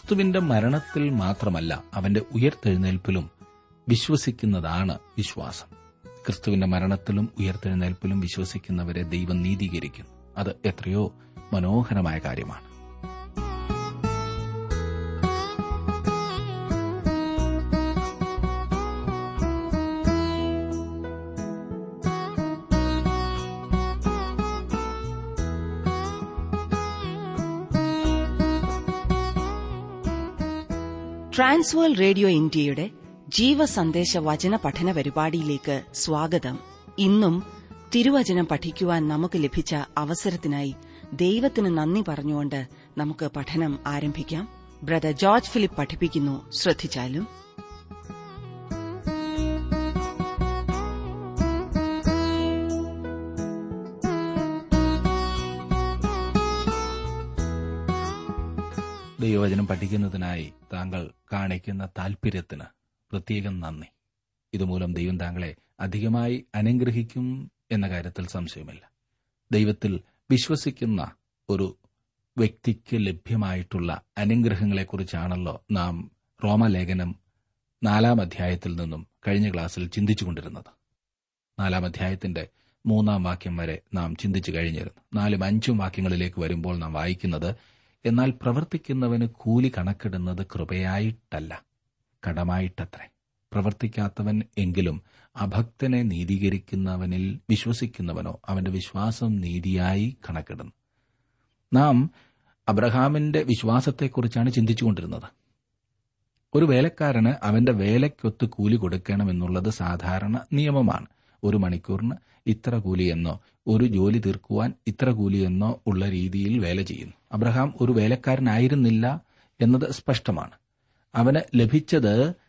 ക്രിസ്തുവിന്റെ മരണത്തിൽ മാത്രമല്ല അവന്റെ ഉയർത്തെഴുന്നേൽപ്പിലും വിശ്വസിക്കുന്നതാണ് വിശ്വാസം ക്രിസ്തുവിന്റെ മരണത്തിലും ഉയർത്തെഴുന്നേൽപ്പിലും വിശ്വസിക്കുന്നവരെ ദൈവം നീതീകരിക്കുന്നു അത് എത്രയോ മനോഹരമായ കാര്യമാണ് ട്രാൻസ്വേൾ റേഡിയോ ഇന്ത്യയുടെ ജീവസന്ദേശ വചന പഠന പരിപാടിയിലേക്ക് സ്വാഗതം ഇന്നും തിരുവചനം പഠിക്കുവാൻ നമുക്ക് ലഭിച്ച അവസരത്തിനായി ദൈവത്തിന് നന്ദി പറഞ്ഞുകൊണ്ട് നമുക്ക് പഠനം ആരംഭിക്കാം ബ്രദർ ജോർജ് ഫിലിപ്പ് പഠിപ്പിക്കുന്നു ശ്രദ്ധിച്ചാലും ദൈവവചനം പഠിക്കുന്നതിനായി താങ്കൾ കാണിക്കുന്ന താൽപര്യത്തിന് പ്രത്യേകം നന്ദി ഇതുമൂലം ദൈവം താങ്കളെ അധികമായി അനുഗ്രഹിക്കും എന്ന കാര്യത്തിൽ സംശയമില്ല ദൈവത്തിൽ വിശ്വസിക്കുന്ന ഒരു വ്യക്തിക്ക് ലഭ്യമായിട്ടുള്ള അനുഗ്രഹങ്ങളെക്കുറിച്ചാണല്ലോ നാം റോമലേഖനം നാലാം അധ്യായത്തിൽ നിന്നും കഴിഞ്ഞ ക്ലാസ്സിൽ ചിന്തിച്ചുകൊണ്ടിരുന്നത് നാലാം അധ്യായത്തിന്റെ മൂന്നാം വാക്യം വരെ നാം ചിന്തിച്ചു കഴിഞ്ഞിരുന്നു നാലും അഞ്ചും വാക്യങ്ങളിലേക്ക് വരുമ്പോൾ നാം വായിക്കുന്നത് എന്നാൽ പ്രവർത്തിക്കുന്നവന് കൂലി കണക്കിടുന്നത് കൃപയായിട്ടല്ല കടമായിട്ടത്രേ പ്രവർത്തിക്കാത്തവൻ എങ്കിലും അഭക്തനെ നീതീകരിക്കുന്നവനിൽ വിശ്വസിക്കുന്നവനോ അവന്റെ വിശ്വാസം നീതിയായി കണക്കിടുന്നു നാം അബ്രഹാമിന്റെ വിശ്വാസത്തെക്കുറിച്ചാണ് ചിന്തിച്ചുകൊണ്ടിരുന്നത് ഒരു വേലക്കാരന് അവന്റെ വേലയ്ക്കൊത്ത് കൂലി കൊടുക്കണമെന്നുള്ളത് സാധാരണ നിയമമാണ് ഒരു മണിക്കൂറിന് ഇത്ര കൂലിയെന്നോ ഒരു ജോലി തീർക്കുവാൻ ഇത്ര കൂലിയെന്നോ ഉള്ള രീതിയിൽ വേല ചെയ്യുന്നു അബ്രഹാം ഒരു വേലക്കാരനായിരുന്നില്ല എന്നത് സ്പഷ്ടമാണ് അവന് ലഭിച്ചത്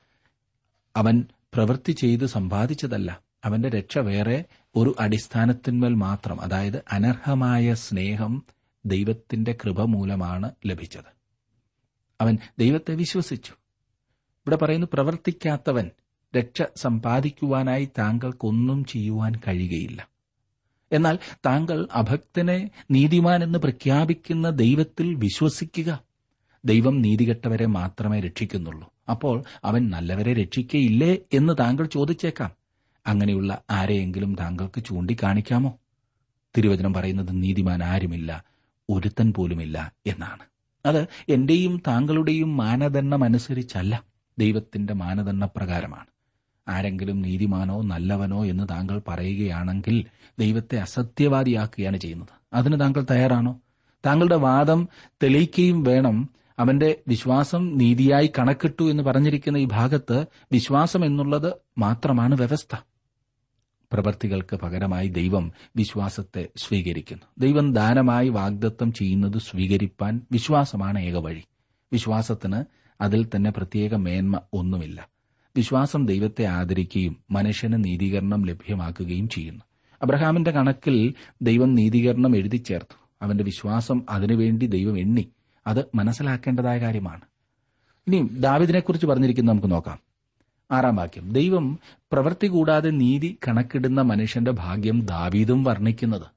അവൻ പ്രവൃത്തി ചെയ്ത് സമ്പാദിച്ചതല്ല അവന്റെ രക്ഷ വേറെ ഒരു അടിസ്ഥാനത്തിന്മേൽ മാത്രം അതായത് അനർഹമായ സ്നേഹം ദൈവത്തിന്റെ കൃപ മൂലമാണ് ലഭിച്ചത് അവൻ ദൈവത്തെ വിശ്വസിച്ചു ഇവിടെ പറയുന്നു പ്രവർത്തിക്കാത്തവൻ രക്ഷ സമ്പാദിക്കുവാനായി താങ്കൾക്കൊന്നും ചെയ്യുവാൻ കഴിയുകയില്ല എന്നാൽ താങ്കൾ അഭക്തനെ നീതിമാൻ എന്ന് പ്രഖ്യാപിക്കുന്ന ദൈവത്തിൽ വിശ്വസിക്കുക ദൈവം നീതികെട്ടവരെ മാത്രമേ രക്ഷിക്കുന്നുള്ളൂ അപ്പോൾ അവൻ നല്ലവരെ രക്ഷിക്കയില്ലേ എന്ന് താങ്കൾ ചോദിച്ചേക്കാം അങ്ങനെയുള്ള ആരെയെങ്കിലും താങ്കൾക്ക് ചൂണ്ടിക്കാണിക്കാമോ തിരുവചനം പറയുന്നത് നീതിമാൻ ആരുമില്ല ഒരുത്തൻ പോലുമില്ല എന്നാണ് അത് എന്റെയും താങ്കളുടെയും മാനദണ്ഡം അനുസരിച്ചല്ല ദൈവത്തിന്റെ മാനദണ്ഡപ്രകാരമാണ് ആരെങ്കിലും നീതിമാനോ നല്ലവനോ എന്ന് താങ്കൾ പറയുകയാണെങ്കിൽ ദൈവത്തെ അസത്യവാദിയാക്കുകയാണ് ചെയ്യുന്നത് അതിന് താങ്കൾ തയ്യാറാണോ താങ്കളുടെ വാദം തെളിയിക്കുകയും വേണം അവന്റെ വിശ്വാസം നീതിയായി കണക്കിട്ടു എന്ന് പറഞ്ഞിരിക്കുന്ന ഈ ഭാഗത്ത് വിശ്വാസം എന്നുള്ളത് മാത്രമാണ് വ്യവസ്ഥ പ്രവർത്തികൾക്ക് പകരമായി ദൈവം വിശ്വാസത്തെ സ്വീകരിക്കുന്നു ദൈവം ദാനമായി വാഗ്ദത്തം ചെയ്യുന്നത് സ്വീകരിപ്പാൻ വിശ്വാസമാണ് ഏക വഴി വിശ്വാസത്തിന് അതിൽ തന്നെ പ്രത്യേക മേന്മ ഒന്നുമില്ല വിശ്വാസം ദൈവത്തെ ആദരിക്കുകയും മനുഷ്യന് നീതീകരണം ലഭ്യമാക്കുകയും ചെയ്യുന്നു അബ്രഹാമിന്റെ കണക്കിൽ ദൈവം നീതീകരണം എഴുതി ചേർത്തു അവന്റെ വിശ്വാസം അതിനുവേണ്ടി ദൈവം എണ്ണി അത് മനസ്സിലാക്കേണ്ടതായ കാര്യമാണ് ഇനി ദാവിദിനെക്കുറിച്ച് പറഞ്ഞിരിക്കുന്നത് നമുക്ക് നോക്കാം ആറാം വാക്യം ദൈവം പ്രവൃത്തി കൂടാതെ നീതി കണക്കിടുന്ന മനുഷ്യന്റെ ഭാഗ്യം ദാവീദും വർണ്ണിക്കുന്നത്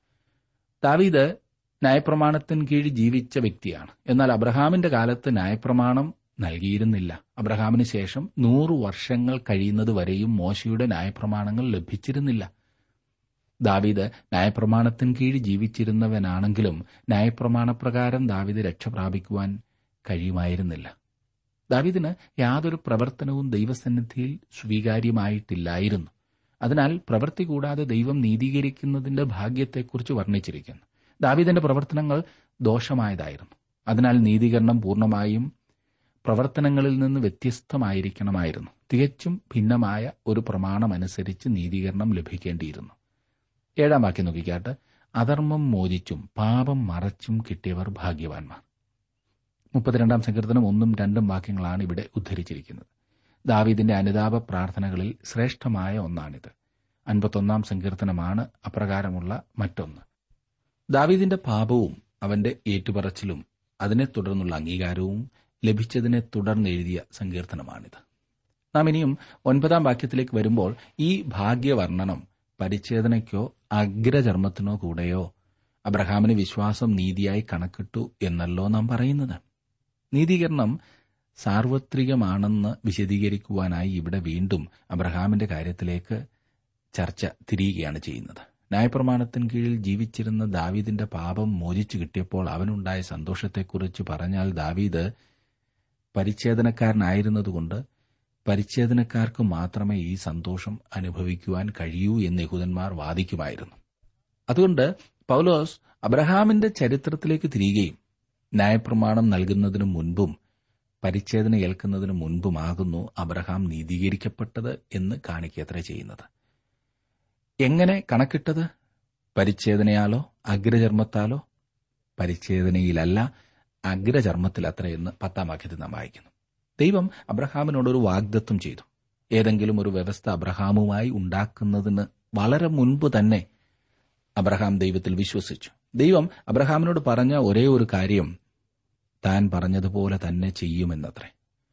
ദാവീദ് ന്യായപ്രമാണത്തിന് കീഴിൽ ജീവിച്ച വ്യക്തിയാണ് എന്നാൽ അബ്രഹാമിന്റെ കാലത്ത് ന്യായപ്രമാണം നൽകിയിരുന്നില്ല അബ്രഹാമിന് ശേഷം നൂറു വർഷങ്ങൾ കഴിയുന്നത് വരെയും മോശയുടെ ന്യായപ്രമാണങ്ങൾ ലഭിച്ചിരുന്നില്ല ദാവീദ് ന്യായപ്രമാണത്തിന് കീഴിൽ ജീവിച്ചിരുന്നവനാണെങ്കിലും ന്യായപ്രമാണപ്രകാരം ദാവീദ് രക്ഷ പ്രാപിക്കുവാൻ കഴിയുമായിരുന്നില്ല ദാവീദിന് യാതൊരു പ്രവർത്തനവും ദൈവസന്നിധിയിൽ സ്വീകാര്യമായിട്ടില്ലായിരുന്നു അതിനാൽ പ്രവൃത്തി കൂടാതെ ദൈവം നീതീകരിക്കുന്നതിന്റെ ഭാഗ്യത്തെക്കുറിച്ച് വർണ്ണിച്ചിരിക്കുന്നു ദാവീദിന്റെ പ്രവർത്തനങ്ങൾ ദോഷമായതായിരുന്നു അതിനാൽ നീതീകരണം പൂർണ്ണമായും പ്രവർത്തനങ്ങളിൽ നിന്ന് വ്യത്യസ്തമായിരിക്കണമായിരുന്നു തികച്ചും ഭിന്നമായ ഒരു പ്രമാണമനുസരിച്ച് നീതീകരണം ലഭിക്കേണ്ടിയിരുന്നു ഏഴാം വാക്യം നോക്കിക്കാട്ട് അധർമ്മം മോചിച്ചും പാപം മറച്ചും കിട്ടിയവർ ഭാഗ്യവാന്മാർ മുപ്പത്തിരണ്ടാം സങ്കീർത്തനം ഒന്നും രണ്ടും വാക്യങ്ങളാണ് ഇവിടെ ഉദ്ധരിച്ചിരിക്കുന്നത് ദാവീദിന്റെ അനുതാപ പ്രാർത്ഥനകളിൽ ശ്രേഷ്ഠമായ ഒന്നാണിത് അൻപത്തൊന്നാം സങ്കീർത്തനമാണ് അപ്രകാരമുള്ള മറ്റൊന്ന് ദാവീദിന്റെ പാപവും അവന്റെ ഏറ്റുപറച്ചിലും അതിനെ തുടർന്നുള്ള അംഗീകാരവും ലഭിച്ചതിനെ തുടർന്ന് എഴുതിയ സങ്കീർത്തനമാണിത് നാം ഇനിയും ഒൻപതാം വാക്യത്തിലേക്ക് വരുമ്പോൾ ഈ ഭാഗ്യവർണ്ണനം പരിച്ഛേദനയ്ക്കോ അഗ്രചർമ്മത്തിനോ കൂടെയോ അബ്രഹാമിന് വിശ്വാസം നീതിയായി കണക്കിട്ടു എന്നല്ലോ നാം പറയുന്നത് നീതീകരണം സാർവത്രികമാണെന്ന് വിശദീകരിക്കുവാനായി ഇവിടെ വീണ്ടും അബ്രഹാമിന്റെ കാര്യത്തിലേക്ക് ചർച്ച തിരിയുകയാണ് ചെയ്യുന്നത് ന്യായപ്രമാണത്തിന് കീഴിൽ ജീവിച്ചിരുന്ന ദാവീദിന്റെ പാപം മോചിച്ചു കിട്ടിയപ്പോൾ അവനുണ്ടായ സന്തോഷത്തെക്കുറിച്ച് പറഞ്ഞാൽ ദാവീദ് പരിച്ഛേദനക്കാരനായിരുന്നതുകൊണ്ട് പരിച്ഛേദനക്കാർക്ക് മാത്രമേ ഈ സന്തോഷം അനുഭവിക്കുവാൻ കഴിയൂ എന്ന് യഹൂദന്മാർ വാദിക്കുമായിരുന്നു അതുകൊണ്ട് പൗലോസ് അബ്രഹാമിന്റെ ചരിത്രത്തിലേക്ക് തിരികുകയും ന്യായപ്രമാണം നൽകുന്നതിനു മുൻപും പരിച്ഛേദന ഏൽക്കുന്നതിന് മുൻപുമാകുന്നു അബ്രഹാം നീതീകരിക്കപ്പെട്ടത് എന്ന് കാണിക്കത്ര ചെയ്യുന്നത് എങ്ങനെ കണക്കിട്ടത് പരിച്ഛേദനയാലോ അഗ്രചർമ്മത്താലോ പരിച്ഛേദനയിലല്ല അഗ്രചർമ്മത്തിലത്ര എന്ന് പത്താം വാക്യത്തിൽ നാം വായിക്കുന്നു ദൈവം അബ്രഹാമിനോടൊരു വാഗ്ദത്വം ചെയ്തു ഏതെങ്കിലും ഒരു വ്യവസ്ഥ അബ്രഹാമുമായി ഉണ്ടാക്കുന്നതിന് വളരെ മുൻപ് തന്നെ അബ്രഹാം ദൈവത്തിൽ വിശ്വസിച്ചു ദൈവം അബ്രഹാമിനോട് പറഞ്ഞ ഒരേ ഒരു കാര്യം താൻ പറഞ്ഞതുപോലെ തന്നെ ചെയ്യുമെന്നത്രേ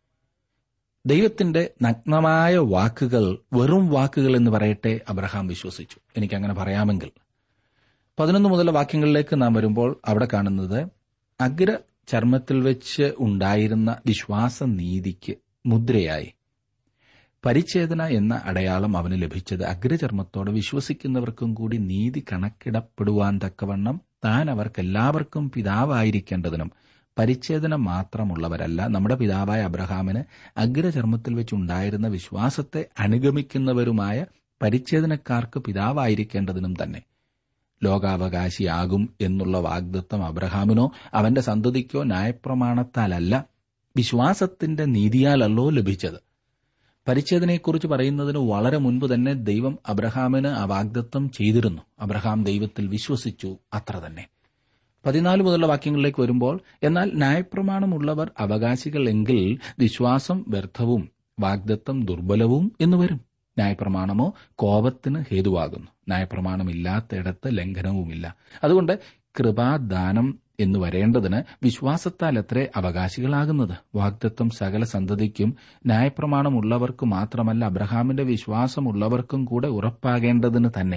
ദൈവത്തിന്റെ നഗ്നമായ വാക്കുകൾ വെറും വാക്കുകൾ എന്ന് പറയട്ടെ അബ്രഹാം വിശ്വസിച്ചു എനിക്കങ്ങനെ പറയാമെങ്കിൽ പതിനൊന്ന് മുതലുള്ള വാക്യങ്ങളിലേക്ക് നാം വരുമ്പോൾ അവിടെ കാണുന്നത് അഗ്ര ചർമ്മത്തിൽ വെച്ച് ഉണ്ടായിരുന്ന വിശ്വാസനീതിക്ക് മുദ്രയായി പരിച്ഛേദന എന്ന അടയാളം അവന് ലഭിച്ചത് അഗ്രചർമ്മത്തോടെ വിശ്വസിക്കുന്നവർക്കും കൂടി നീതി കണക്കിടപ്പെടുവാൻ തക്കവണ്ണം താൻ അവർക്കെല്ലാവർക്കും പിതാവായിരിക്കേണ്ടതിനും പരിച്ഛേദന മാത്രമുള്ളവരല്ല നമ്മുടെ പിതാവായ അബ്രഹാമിന് അഗ്രചർമ്മത്തിൽ വെച്ചുണ്ടായിരുന്ന വിശ്വാസത്തെ അനുഗമിക്കുന്നവരുമായ പരിച്ഛേദനക്കാർക്ക് പിതാവായിരിക്കേണ്ടതിനും തന്നെ ലോകാവകാശിയാകും എന്നുള്ള വാഗ്ദത്വം അബ്രഹാമിനോ അവന്റെ സന്തതിക്കോ ന്യായപ്രമാണത്താലല്ല വിശ്വാസത്തിന്റെ നീതിയാലല്ലോ ലഭിച്ചത് പരിച്ഛേദനയെക്കുറിച്ച് പറയുന്നതിന് വളരെ മുൻപ് തന്നെ ദൈവം അബ്രഹാമിന് ആ വാഗ്ദത്വം ചെയ്തിരുന്നു അബ്രഹാം ദൈവത്തിൽ വിശ്വസിച്ചു അത്ര തന്നെ പതിനാല് മുതലുള്ള വാക്യങ്ങളിലേക്ക് വരുമ്പോൾ എന്നാൽ ന്യായപ്രമാണമുള്ളവർ അവകാശികൾ എങ്കിൽ വിശ്വാസം വ്യർത്ഥവും വാഗ്ദത്വം ദുർബലവും എന്ന് വരും ന്യായപ്രമാണമോ കോപത്തിന് ഹേതുവാകുന്നു ന്യായപ്രമാണമില്ലാത്തയിടത്ത് ലംഘനവുമില്ല അതുകൊണ്ട് കൃപാദാനം എന്ന് വരേണ്ടതിന് വിശ്വാസത്താൽ അത്രേ അവകാശികളാകുന്നത് വാഗ്ദത്വം സകല സന്തതിക്കും ന്യായപ്രമാണമുള്ളവർക്കു മാത്രമല്ല അബ്രഹാമിന്റെ വിശ്വാസമുള്ളവർക്കും കൂടെ ഉറപ്പാകേണ്ടതിന് തന്നെ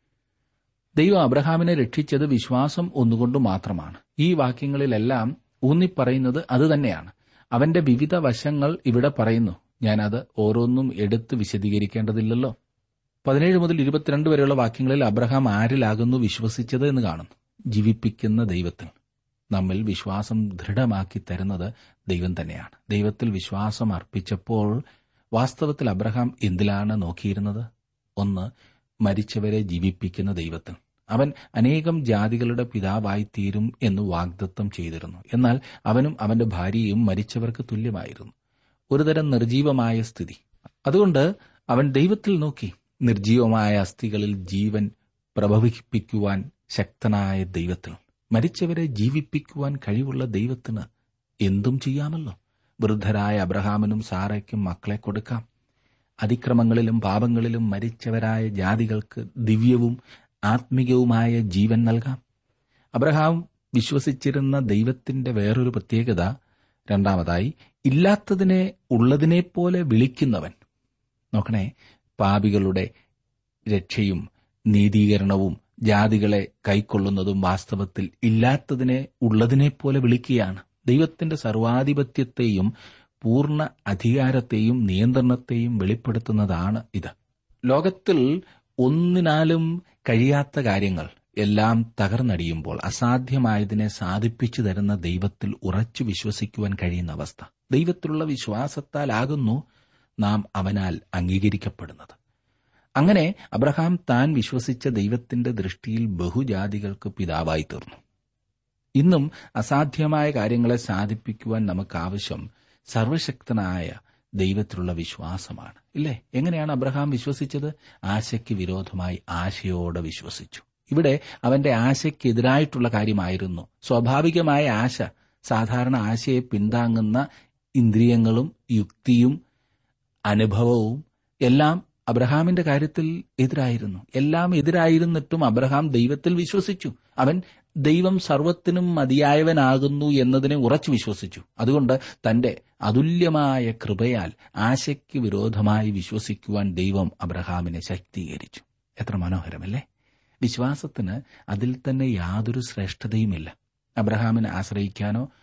ദൈവം അബ്രഹാമിനെ രക്ഷിച്ചത് വിശ്വാസം ഒന്നുകൊണ്ട് മാത്രമാണ് ഈ വാക്യങ്ങളിലെല്ലാം ഊന്നിപ്പറയുന്നത് അതുതന്നെയാണ് അവന്റെ വിവിധ വശങ്ങൾ ഇവിടെ പറയുന്നു ഞാനത് ഓരോന്നും എടുത്ത് വിശദീകരിക്കേണ്ടതില്ലല്ലോ പതിനേഴ് മുതൽ ഇരുപത്തിരണ്ട് വരെയുള്ള വാക്യങ്ങളിൽ അബ്രഹാം ആരിലാകുന്നു വിശ്വസിച്ചത് എന്ന് കാണുന്നു ജീവിപ്പിക്കുന്ന ദൈവത്തിൽ നമ്മിൽ വിശ്വാസം ദൃഢമാക്കി തരുന്നത് ദൈവം തന്നെയാണ് ദൈവത്തിൽ വിശ്വാസം അർപ്പിച്ചപ്പോൾ വാസ്തവത്തിൽ അബ്രഹാം എന്തിലാണ് നോക്കിയിരുന്നത് ഒന്ന് മരിച്ചവരെ ജീവിപ്പിക്കുന്ന ദൈവത്തിൽ അവൻ അനേകം ജാതികളുടെ പിതാവായി തീരും എന്ന് വാഗ്ദത്തം ചെയ്തിരുന്നു എന്നാൽ അവനും അവന്റെ ഭാര്യയും മരിച്ചവർക്ക് തുല്യമായിരുന്നു ഒരുതരം നിർജീവമായ സ്ഥിതി അതുകൊണ്ട് അവൻ ദൈവത്തിൽ നോക്കി നിർജീവമായ അസ്ഥികളിൽ ജീവൻ പ്രഭവിപ്പിക്കുവാൻ ശക്തനായ ദൈവത്തിൽ മരിച്ചവരെ ജീവിപ്പിക്കുവാൻ കഴിവുള്ള ദൈവത്തിന് എന്തും ചെയ്യാമല്ലോ വൃദ്ധരായ അബ്രഹാമിനും സാറയ്ക്കും മക്കളെ കൊടുക്കാം അതിക്രമങ്ങളിലും പാപങ്ങളിലും മരിച്ചവരായ ജാതികൾക്ക് ദിവ്യവും ആത്മികവുമായ ജീവൻ നൽകാം അബ്രഹാം വിശ്വസിച്ചിരുന്ന ദൈവത്തിന്റെ വേറൊരു പ്രത്യേകത രണ്ടാമതായി ഇല്ലാത്തതിനെ ഉള്ളതിനെപ്പോലെ വിളിക്കുന്നവൻ നോക്കണേ പാപികളുടെ രക്ഷയും നീതീകരണവും ജാതികളെ കൈക്കൊള്ളുന്നതും വാസ്തവത്തിൽ ഇല്ലാത്തതിനെ ഉള്ളതിനെപ്പോലെ വിളിക്കുകയാണ് ദൈവത്തിന്റെ സർവാധിപത്യത്തെയും പൂർണ്ണ അധികാരത്തെയും നിയന്ത്രണത്തെയും വെളിപ്പെടുത്തുന്നതാണ് ഇത് ലോകത്തിൽ ഒന്നിനാലും കഴിയാത്ത കാര്യങ്ങൾ എല്ലാം തകർന്നടിയുമ്പോൾ അസാധ്യമായതിനെ സാധിപ്പിച്ചു തരുന്ന ദൈവത്തിൽ ഉറച്ചു വിശ്വസിക്കുവാൻ കഴിയുന്ന അവസ്ഥ ദൈവത്തിലുള്ള വിശ്വാസത്താലാകുന്നു നാം അവനാൽ അംഗീകരിക്കപ്പെടുന്നത് അങ്ങനെ അബ്രഹാം താൻ വിശ്വസിച്ച ദൈവത്തിന്റെ ദൃഷ്ടിയിൽ ബഹുജാതികൾക്ക് പിതാവായി തീർന്നു ഇന്നും അസാധ്യമായ കാര്യങ്ങളെ സാധിപ്പിക്കുവാൻ നമുക്ക് ആവശ്യം സർവശക്തനായ ദൈവത്തിലുള്ള വിശ്വാസമാണ് ഇല്ലേ എങ്ങനെയാണ് അബ്രഹാം വിശ്വസിച്ചത് ആശയ്ക്ക് വിരോധമായി ആശയോടെ വിശ്വസിച്ചു ഇവിടെ അവന്റെ ആശയ്ക്കെതിരായിട്ടുള്ള കാര്യമായിരുന്നു സ്വാഭാവികമായ ആശ സാധാരണ ആശയെ പിന്താങ്ങുന്ന ഇന്ദ്രിയങ്ങളും യുക്തിയും അനുഭവവും എല്ലാം അബ്രഹാമിന്റെ കാര്യത്തിൽ എതിരായിരുന്നു എല്ലാം എതിരായിരുന്നിട്ടും അബ്രഹാം ദൈവത്തിൽ വിശ്വസിച്ചു അവൻ ദൈവം സർവത്തിനും മതിയായവനാകുന്നു എന്നതിനെ ഉറച്ചു വിശ്വസിച്ചു അതുകൊണ്ട് തന്റെ അതുല്യമായ കൃപയാൽ ആശയ്ക്ക് വിരോധമായി വിശ്വസിക്കുവാൻ ദൈവം അബ്രഹാമിനെ ശക്തീകരിച്ചു എത്ര മനോഹരമല്ലേ വിശ്വാസത്തിന് അതിൽ തന്നെ യാതൊരു ശ്രേഷ്ഠതയുമില്ല അബ്രഹാമിനെ ആശ്രയിക്കാനോ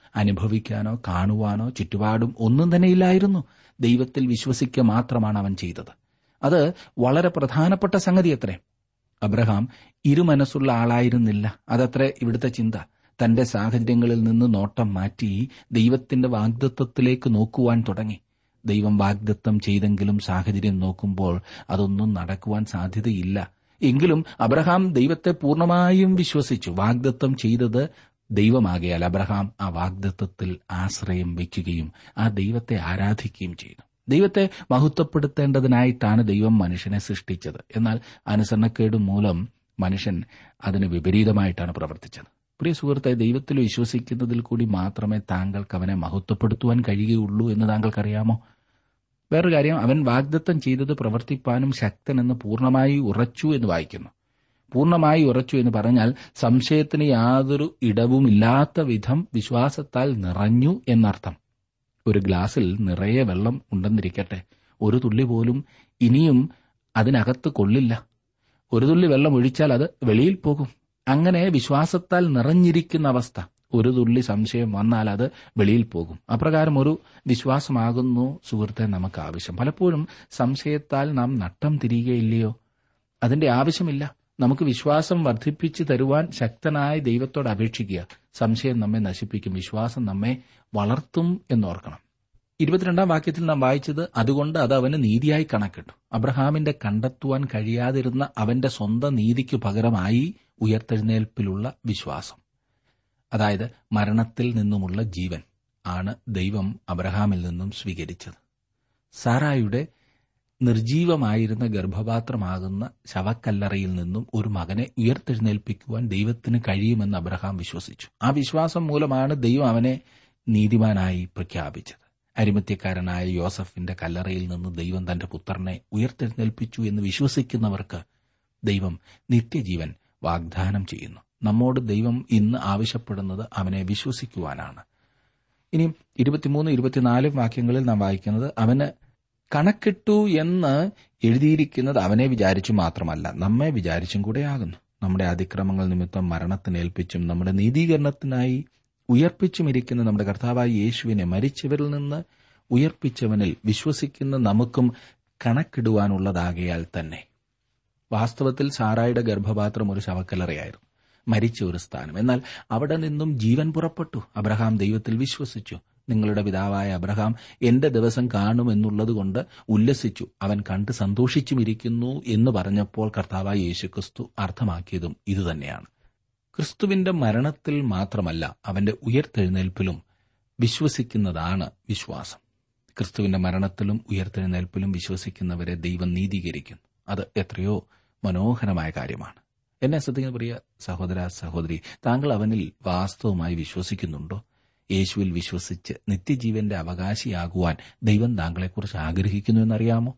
അനുഭവിക്കാനോ കാണുവാനോ ചുറ്റുപാടും ഒന്നും തന്നെ ഇല്ലായിരുന്നു ദൈവത്തിൽ വിശ്വസിക്കുക മാത്രമാണ് അവൻ ചെയ്തത് അത് വളരെ പ്രധാനപ്പെട്ട സംഗതി അത്രേ അബ്രഹാം ഇരുമനസ്സുള്ള ആളായിരുന്നില്ല അതത്രേ ഇവിടുത്തെ ചിന്ത തന്റെ സാഹചര്യങ്ങളിൽ നിന്ന് നോട്ടം മാറ്റി ദൈവത്തിന്റെ വാഗ്ദത്വത്തിലേക്ക് നോക്കുവാൻ തുടങ്ങി ദൈവം വാഗ്ദത്തം ചെയ്തെങ്കിലും സാഹചര്യം നോക്കുമ്പോൾ അതൊന്നും നടക്കുവാൻ സാധ്യതയില്ല എങ്കിലും അബ്രഹാം ദൈവത്തെ പൂർണ്ണമായും വിശ്വസിച്ചു വാഗ്ദത്തം ചെയ്തത് ദൈവമാകിയാൽ അബ്രഹാം ആ വാഗ്ദത്വത്തിൽ ആശ്രയം വയ്ക്കുകയും ആ ദൈവത്തെ ആരാധിക്കുകയും ചെയ്തു ദൈവത്തെ മഹത്വപ്പെടുത്തേണ്ടതിനായിട്ടാണ് ദൈവം മനുഷ്യനെ സൃഷ്ടിച്ചത് എന്നാൽ അനുസരണക്കേട് മൂലം മനുഷ്യൻ അതിന് വിപരീതമായിട്ടാണ് പ്രവർത്തിച്ചത് പ്രിയ സുഹൃത്തെ ദൈവത്തിൽ വിശ്വസിക്കുന്നതിൽ കൂടി മാത്രമേ താങ്കൾക്ക് അവനെ മഹത്വപ്പെടുത്തുവാൻ കഴിയുകയുള്ളൂ എന്ന് താങ്കൾക്കറിയാമോ വേറൊരു കാര്യം അവൻ വാഗ്ദത്തം ചെയ്തത് പ്രവർത്തിപ്പാനും ശക്തനെന്ന് പൂർണ്ണമായി ഉറച്ചു എന്ന് വായിക്കുന്നു പൂർണ്ണമായി ഉറച്ചു എന്ന് പറഞ്ഞാൽ സംശയത്തിന് യാതൊരു ഇടവുമില്ലാത്ത വിധം വിശ്വാസത്താൽ നിറഞ്ഞു എന്നർത്ഥം ഒരു ഗ്ലാസ്സിൽ നിറയെ വെള്ളം ഉണ്ടെന്നിരിക്കട്ടെ ഒരു തുള്ളി പോലും ഇനിയും അതിനകത്ത് കൊള്ളില്ല ഒരു തുള്ളി വെള്ളം ഒഴിച്ചാൽ അത് വെളിയിൽ പോകും അങ്ങനെ വിശ്വാസത്താൽ നിറഞ്ഞിരിക്കുന്ന അവസ്ഥ ഒരു തുള്ളി സംശയം വന്നാൽ അത് വെളിയിൽ പോകും അപ്രകാരം ഒരു വിശ്വാസമാകുന്നു സുഹൃത്തെ നമുക്ക് ആവശ്യം പലപ്പോഴും സംശയത്താൽ നാം നട്ടം തിരികെയില്ലയോ അതിന്റെ ആവശ്യമില്ല നമുക്ക് വിശ്വാസം വർദ്ധിപ്പിച്ചു തരുവാൻ ശക്തനായ ദൈവത്തോട് അപേക്ഷിക്കുക സംശയം നമ്മെ നശിപ്പിക്കും വിശ്വാസം നമ്മെ വളർത്തും എന്നോർക്കണം ഇരുപത്തിരണ്ടാം വാക്യത്തിൽ നാം വായിച്ചത് അതുകൊണ്ട് അത് അവന് നീതിയായി കണക്കിട്ടു അബ്രഹാമിന്റെ കണ്ടെത്തുവാൻ കഴിയാതിരുന്ന അവന്റെ സ്വന്തം നീതിക്കു പകരമായി ഉയർത്തെഴുന്നേൽപ്പിലുള്ള വിശ്വാസം അതായത് മരണത്തിൽ നിന്നുമുള്ള ജീവൻ ആണ് ദൈവം അബ്രഹാമിൽ നിന്നും സ്വീകരിച്ചത് സാറായുടെ നിർജീവമായിരുന്ന ഗർഭപാത്രമാകുന്ന ശവക്കല്ലറയിൽ നിന്നും ഒരു മകനെ ഉയർത്തെഴുന്നേൽപ്പിക്കുവാൻ ദൈവത്തിന് കഴിയുമെന്ന് അബ്രഹാം വിശ്വസിച്ചു ആ വിശ്വാസം മൂലമാണ് ദൈവം അവനെ നീതിമാനായി പ്രഖ്യാപിച്ചത് അരിമത്യക്കാരനായ യോസഫിന്റെ കല്ലറയിൽ നിന്ന് ദൈവം തന്റെ പുത്രനെ ഉയർത്തെഴുന്നേൽപ്പിച്ചു എന്ന് വിശ്വസിക്കുന്നവർക്ക് ദൈവം നിത്യജീവൻ വാഗ്ദാനം ചെയ്യുന്നു നമ്മോട് ദൈവം ഇന്ന് ആവശ്യപ്പെടുന്നത് അവനെ വിശ്വസിക്കുവാനാണ് ഇനി ഇരുപത്തിമൂന്ന് ഇരുപത്തിനാല് വാക്യങ്ങളിൽ നാം വായിക്കുന്നത് അവന് കണക്കിട്ടു എന്ന് എഴുതിയിരിക്കുന്നത് അവനെ വിചാരിച്ചു മാത്രമല്ല നമ്മെ വിചാരിച്ചും കൂടെയാകുന്നു നമ്മുടെ അതിക്രമങ്ങൾ നിമിത്തം മരണത്തിനേൽപ്പിച്ചും നമ്മുടെ നീതീകരണത്തിനായി ഉയർപ്പിച്ചുമിരിക്കുന്ന നമ്മുടെ കർത്താവായ യേശുവിനെ മരിച്ചവരിൽ നിന്ന് ഉയർപ്പിച്ചവനിൽ വിശ്വസിക്കുന്ന നമുക്കും കണക്കിടുവാനുള്ളതാകയാൽ തന്നെ വാസ്തവത്തിൽ സാറായുടെ ഗർഭപാത്രം ഒരു ശവക്കല്ലറയായിരുന്നു മരിച്ച ഒരു സ്ഥാനം എന്നാൽ അവിടെ നിന്നും ജീവൻ പുറപ്പെട്ടു അബ്രഹാം ദൈവത്തിൽ വിശ്വസിച്ചു നിങ്ങളുടെ പിതാവായ അബ്രഹാം എന്റെ ദിവസം കാണുമെന്നുള്ളതുകൊണ്ട് ഉല്ലസിച്ചു അവൻ കണ്ട് സന്തോഷിച്ചുമിരിക്കുന്നു എന്ന് പറഞ്ഞപ്പോൾ കർത്താവായ യേശുക്രിസ്തു അർത്ഥമാക്കിയതും ഇതുതന്നെയാണ് ക്രിസ്തുവിന്റെ മരണത്തിൽ മാത്രമല്ല അവന്റെ ഉയർത്തെഴുന്നേൽപ്പിലും വിശ്വസിക്കുന്നതാണ് വിശ്വാസം ക്രിസ്തുവിന്റെ മരണത്തിലും ഉയർത്തെഴുന്നേൽപ്പിലും വിശ്വസിക്കുന്നവരെ ദൈവം നീതീകരിക്കുന്നു അത് എത്രയോ മനോഹരമായ കാര്യമാണ് എന്നെ ശ്രദ്ധിക്കുന്ന പ്രിയ സഹോദര സഹോദരി താങ്കൾ അവനിൽ വാസ്തവമായി വിശ്വസിക്കുന്നുണ്ടോ യേശുവിൽ വിശ്വസിച്ച് നിത്യജീവന്റെ അവകാശിയാകുവാൻ ദൈവം താങ്കളെക്കുറിച്ച് ആഗ്രഹിക്കുന്നു എന്നറിയാമോ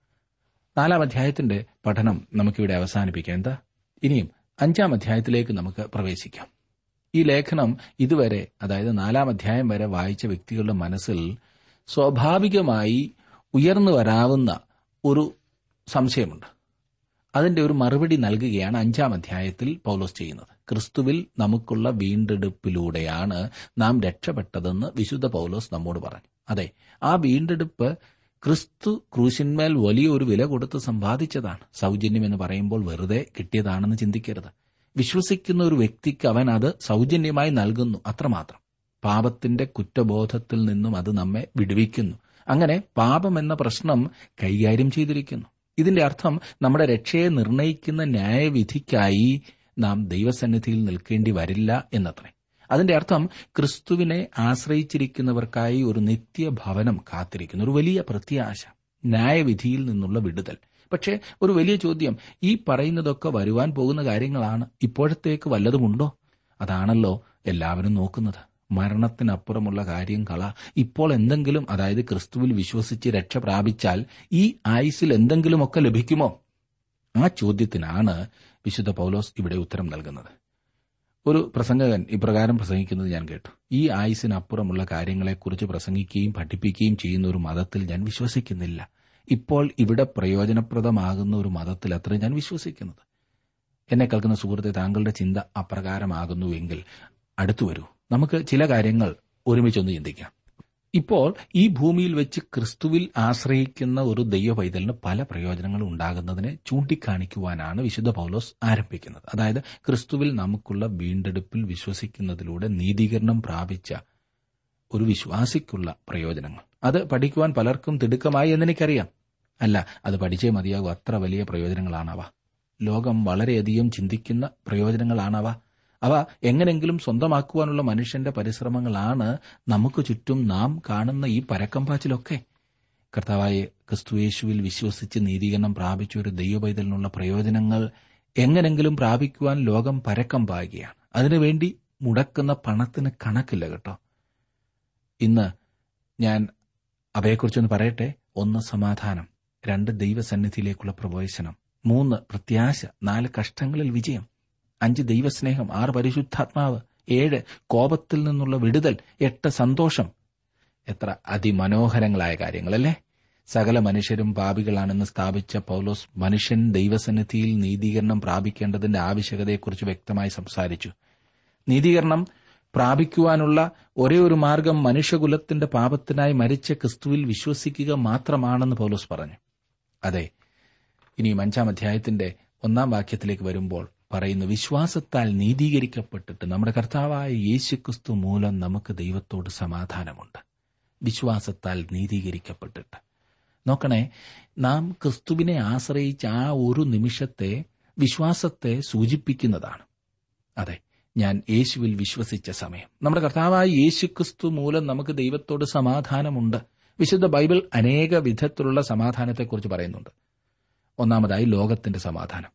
നാലാം അധ്യായത്തിന്റെ പഠനം നമുക്കിവിടെ അവസാനിപ്പിക്കാം എന്താ ഇനിയും അഞ്ചാം അധ്യായത്തിലേക്ക് നമുക്ക് പ്രവേശിക്കാം ഈ ലേഖനം ഇതുവരെ അതായത് നാലാം അധ്യായം വരെ വായിച്ച വ്യക്തികളുടെ മനസ്സിൽ സ്വാഭാവികമായി ഉയർന്നു വരാവുന്ന ഒരു സംശയമുണ്ട് അതിന്റെ ഒരു മറുപടി നൽകുകയാണ് അഞ്ചാം അധ്യായത്തിൽ പൗലോസ് ചെയ്യുന്നത് ക്രിസ്തുവിൽ നമുക്കുള്ള വീണ്ടെടുപ്പിലൂടെയാണ് നാം രക്ഷപ്പെട്ടതെന്ന് വിശുദ്ധ പൗലോസ് നമ്മോട് പറഞ്ഞു അതെ ആ വീണ്ടെടുപ്പ് ക്രിസ്തു ക്രൂശിന്മേൽ വലിയൊരു വില കൊടുത്ത് സമ്പാദിച്ചതാണ് സൗജന്യം എന്ന് പറയുമ്പോൾ വെറുതെ കിട്ടിയതാണെന്ന് ചിന്തിക്കരുത് വിശ്വസിക്കുന്ന ഒരു വ്യക്തിക്ക് അവൻ അത് സൗജന്യമായി നൽകുന്നു അത്രമാത്രം പാപത്തിന്റെ കുറ്റബോധത്തിൽ നിന്നും അത് നമ്മെ വിടുവിക്കുന്നു അങ്ങനെ പാപം എന്ന പ്രശ്നം കൈകാര്യം ചെയ്തിരിക്കുന്നു ഇതിന്റെ അർത്ഥം നമ്മുടെ രക്ഷയെ നിർണയിക്കുന്ന ന്യായവിധിക്കായി നാം ദൈവസന്നിധിയിൽ നിൽക്കേണ്ടി വരില്ല എന്നത്രേ അതിന്റെ അർത്ഥം ക്രിസ്തുവിനെ ആശ്രയിച്ചിരിക്കുന്നവർക്കായി ഒരു നിത്യഭവനം കാത്തിരിക്കുന്നു ഒരു വലിയ പ്രത്യാശ ന്യായവിധിയിൽ നിന്നുള്ള വിടുതൽ പക്ഷേ ഒരു വലിയ ചോദ്യം ഈ പറയുന്നതൊക്കെ വരുവാൻ പോകുന്ന കാര്യങ്ങളാണ് ഇപ്പോഴത്തേക്ക് വല്ലതുമുണ്ടോ അതാണല്ലോ എല്ലാവരും നോക്കുന്നത് മരണത്തിനപ്പുറമുള്ള കാര്യം കള ഇപ്പോൾ എന്തെങ്കിലും അതായത് ക്രിസ്തുവിൽ വിശ്വസിച്ച് രക്ഷ പ്രാപിച്ചാൽ ഈ ആയുസിൽ എന്തെങ്കിലുമൊക്കെ ലഭിക്കുമോ ആ ചോദ്യത്തിനാണ് വിശുദ്ധ പൗലോസ് ഇവിടെ ഉത്തരം നൽകുന്നത് ഒരു പ്രസംഗകൻ ഇപ്രകാരം പ്രസംഗിക്കുന്നത് ഞാൻ കേട്ടു ഈ ആയുസിനപ്പുറമുള്ള കാര്യങ്ങളെക്കുറിച്ച് പ്രസംഗിക്കുകയും പഠിപ്പിക്കുകയും ചെയ്യുന്ന ഒരു മതത്തിൽ ഞാൻ വിശ്വസിക്കുന്നില്ല ഇപ്പോൾ ഇവിടെ പ്രയോജനപ്രദമാകുന്ന ഒരു മതത്തിൽ അത്ര ഞാൻ വിശ്വസിക്കുന്നത് എന്നെ കേൾക്കുന്ന സുഹൃത്തെ താങ്കളുടെ ചിന്ത അപ്രകാരമാകുന്നുവെങ്കിൽ അടുത്തു വരൂ നമുക്ക് ചില കാര്യങ്ങൾ ഒരുമിച്ചൊന്ന് ചിന്തിക്കാം ഇപ്പോൾ ഈ ഭൂമിയിൽ വെച്ച് ക്രിസ്തുവിൽ ആശ്രയിക്കുന്ന ഒരു ദൈവ പൈതലിന് പല പ്രയോജനങ്ങളും ഉണ്ടാകുന്നതിനെ ചൂണ്ടിക്കാണിക്കുവാനാണ് വിശുദ്ധ പൗലോസ് ആരംഭിക്കുന്നത് അതായത് ക്രിസ്തുവിൽ നമുക്കുള്ള വീണ്ടെടുപ്പിൽ വിശ്വസിക്കുന്നതിലൂടെ നീതീകരണം പ്രാപിച്ച ഒരു വിശ്വാസിക്കുള്ള പ്രയോജനങ്ങൾ അത് പഠിക്കുവാൻ പലർക്കും തിടുക്കമായി എന്നെനിക്കറിയാം അല്ല അത് പഠിച്ചേ മതിയാകും അത്ര വലിയ പ്രയോജനങ്ങളാണവ ലോകം വളരെയധികം ചിന്തിക്കുന്ന പ്രയോജനങ്ങളാണവ അവ എങ്ങനെങ്കിലും സ്വന്തമാക്കുവാനുള്ള മനുഷ്യന്റെ പരിശ്രമങ്ങളാണ് നമുക്ക് ചുറ്റും നാം കാണുന്ന ഈ പരക്കം പാച്ചിലൊക്കെ കർത്താവായ ക്രിസ്തുയേശുവിൽ വിശ്വസിച്ച് നീതീകരണം പ്രാപിച്ച ഒരു ദൈവപൈതലിനുള്ള പ്രയോജനങ്ങൾ എങ്ങനെങ്കിലും പ്രാപിക്കുവാൻ ലോകം പരക്കം പാകുകയാണ് അതിനുവേണ്ടി മുടക്കുന്ന പണത്തിന് കണക്കില്ല കേട്ടോ ഇന്ന് ഞാൻ അവയെക്കുറിച്ചൊന്ന് പറയട്ടെ ഒന്ന് സമാധാനം രണ്ട് ദൈവസന്നിധിയിലേക്കുള്ള പ്രവേശനം മൂന്ന് പ്രത്യാശ നാല് കഷ്ടങ്ങളിൽ വിജയം അഞ്ച് ദൈവസ്നേഹം ആറ് പരിശുദ്ധാത്മാവ് ഏഴ് കോപത്തിൽ നിന്നുള്ള വിടുതൽ എട്ട് സന്തോഷം എത്ര അതിമനോഹരങ്ങളായ കാര്യങ്ങളല്ലേ സകല മനുഷ്യരും പാപികളാണെന്ന് സ്ഥാപിച്ച പൗലോസ് മനുഷ്യൻ ദൈവസന്നിധിയിൽ നീതീകരണം പ്രാപിക്കേണ്ടതിന്റെ ആവശ്യകതയെക്കുറിച്ച് വ്യക്തമായി സംസാരിച്ചു നീതീകരണം പ്രാപിക്കുവാനുള്ള ഒരേ ഒരു മാർഗം മനുഷ്യകുലത്തിന്റെ പാപത്തിനായി മരിച്ച ക്രിസ്തുവിൽ വിശ്വസിക്കുക മാത്രമാണെന്ന് പൗലോസ് പറഞ്ഞു അതെ ഇനിയും അഞ്ചാം അധ്യായത്തിന്റെ ഒന്നാം വാക്യത്തിലേക്ക് വരുമ്പോൾ പറയുന്നു വിശ്വാസത്താൽ നീതീകരിക്കപ്പെട്ടിട്ട് നമ്മുടെ കർത്താവായ യേശുക്രിസ്തു മൂലം നമുക്ക് ദൈവത്തോട് സമാധാനമുണ്ട് വിശ്വാസത്താൽ നീതീകരിക്കപ്പെട്ടിട്ട് നോക്കണേ നാം ക്രിസ്തുവിനെ ആശ്രയിച്ച ആ ഒരു നിമിഷത്തെ വിശ്വാസത്തെ സൂചിപ്പിക്കുന്നതാണ് അതെ ഞാൻ യേശുവിൽ വിശ്വസിച്ച സമയം നമ്മുടെ കർത്താവായ യേശുക്രിസ്തു മൂലം നമുക്ക് ദൈവത്തോട് സമാധാനമുണ്ട് വിശുദ്ധ ബൈബിൾ അനേക വിധത്തിലുള്ള സമാധാനത്തെക്കുറിച്ച് പറയുന്നുണ്ട് ഒന്നാമതായി ലോകത്തിന്റെ സമാധാനം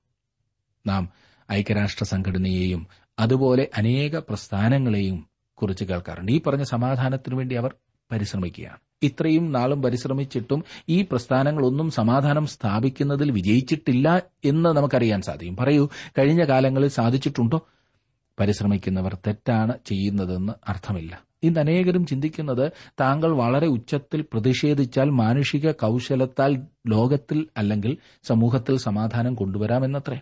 നാം ഐക്യരാഷ്ട്ര സംഘടനയെയും അതുപോലെ അനേക പ്രസ്ഥാനങ്ങളെയും കുറിച്ച് കേൾക്കാറുണ്ട് ഈ പറഞ്ഞ സമാധാനത്തിനു വേണ്ടി അവർ പരിശ്രമിക്കുകയാണ് ഇത്രയും നാളും പരിശ്രമിച്ചിട്ടും ഈ പ്രസ്ഥാനങ്ങളൊന്നും സമാധാനം സ്ഥാപിക്കുന്നതിൽ വിജയിച്ചിട്ടില്ല എന്ന് നമുക്കറിയാൻ സാധിക്കും പറയൂ കഴിഞ്ഞ കാലങ്ങളിൽ സാധിച്ചിട്ടുണ്ടോ പരിശ്രമിക്കുന്നവർ തെറ്റാണ് ചെയ്യുന്നതെന്ന് അർത്ഥമില്ല ഇന്ന് അനേകരും ചിന്തിക്കുന്നത് താങ്കൾ വളരെ ഉച്ചത്തിൽ പ്രതിഷേധിച്ചാൽ മാനുഷിക കൌശലത്താൽ ലോകത്തിൽ അല്ലെങ്കിൽ സമൂഹത്തിൽ സമാധാനം കൊണ്ടുവരാമെന്നത്രേ